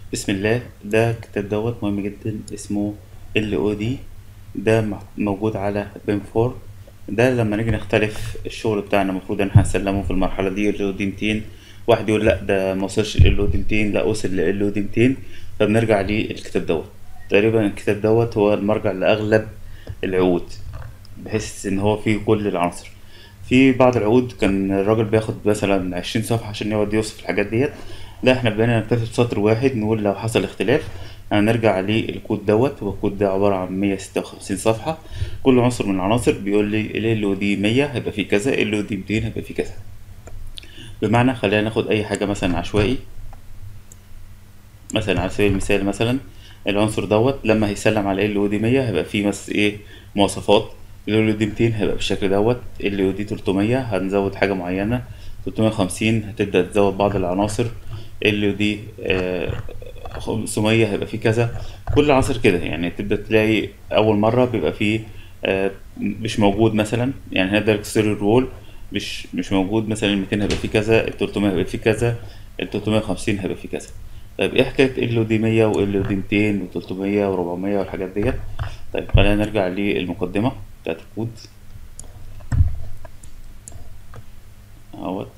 بسم الله ده الكتاب دوت مهم جدا اسمه ال او دي ده مع- موجود على بيم 4 ده لما نيجي نختلف الشغل بتاعنا المفروض ان احنا هنسلمه في المرحله دي ال او دي 200 واحد يقول لا ده ما وصلش ال او دي 200 لا وصل ل او دي 200 فبنرجع للكتاب دوت تقريبا الكتاب دوت هو المرجع لاغلب العقود بحيث ان هو فيه كل العناصر في بعض العقود كان الراجل بياخد مثلا عشرين صفحة عشان يقعد يوصف الحاجات ديت لا احنا بقينا نكتفي بسطر واحد نقول لو حصل اختلاف هنرجع للكود دوت هو الكود ده عبارة عن مية ستة وخمسين صفحة كل عنصر من العناصر بيقول لي ال ال دي مية هيبقى فيه كذا ال دي ميتين هيبقى فيه كذا بمعنى خلينا ناخد أي حاجة مثلا عشوائي مثلا على سبيل المثال مثلا العنصر دوت لما هيسلم على ال او دي 100 هيبقى فيه بس ايه مواصفات ال او دي 200 هيبقى بالشكل دوت ال او دي 300 هنزود حاجه معينه 350 هتبدا تزود بعض العناصر ال او دي 500 هيبقى فيه كذا كل العناصر كده يعني تبدا تلاقي اول مره بيبقى فيه آه، مش موجود مثلا يعني هنا ده الاكستيريور وول مش مش موجود مثلا ال 200 هيبقى فيه كذا ال 300 هيبقى فيه كذا ال 350 هيبقى فيه كذا طيب ايه حكايه ال او دي 100 وال او دي 200 و300 و400 والحاجات ديت طيب خلينا نرجع للمقدمه بتاعت الكود اهوت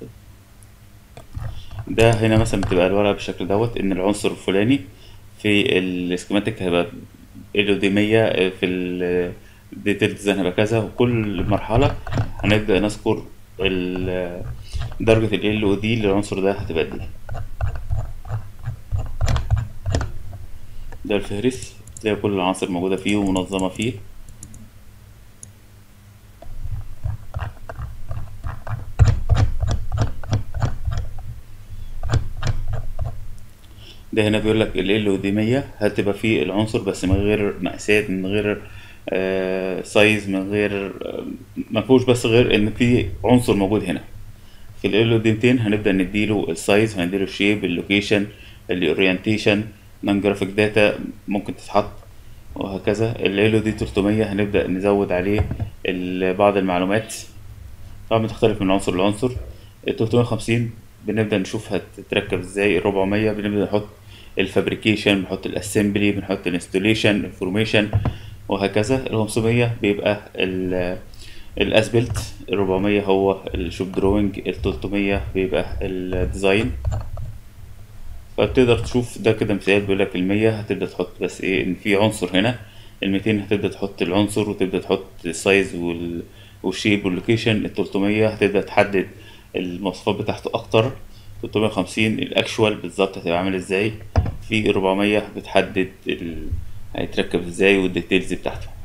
ده هنا مثلا بتبقى الورقه بالشكل دوت ان العنصر الفلاني في السكيماتيك هيبقى ال او دي 100 في الديتيل ديزاين هيبقى كذا وكل مرحله هنبدا نذكر ال- درجه ال او دي للعنصر ده هتبقى قد ايه ده الفهرس تلاقي كل العناصر موجودة فيه ومنظمة فيه ده هنا بيقول لك ال ال ودي 100 هتبقى فيه العنصر بس من غير مقاسات من غير آه سايز من غير آه ما فيهوش بس غير ان في عنصر موجود هنا في ال ال دي 200 هنبدأ نديله السايز هنديله الشيب اللوكيشن الاورينتيشن نون جرافيك داتا ممكن تتحط وهكذا ال ال دي 300 هنبدأ نزود عليه ال- بعض المعلومات طبعا بتختلف من عنصر لعنصر ال 350 بنبدأ نشوف هتتركب ازاي ال 400 بنبدأ نحط الفابريكيشن بنحط الاسمبلي بنحط الانستوليشن انفورميشن وهكذا ال 500 بيبقى ال الاسبلت ال 400 هو الشوب دروينج ال 300 بيبقى الديزاين فبتقدر تشوف ده كده مثال بيقول لك المية هتبدأ تحط بس ايه ان في عنصر هنا الميتين هتبدأ تحط العنصر وتبدأ تحط السايز وال والشيب واللوكيشن التلتمية هتبدأ تحدد المواصفات بتاعته أكتر تلتمية وخمسين الأكشوال بالظبط هتبقى عامل ازاي في الربعمية بتحدد ال... هيتركب ازاي والديتيلز بتاعته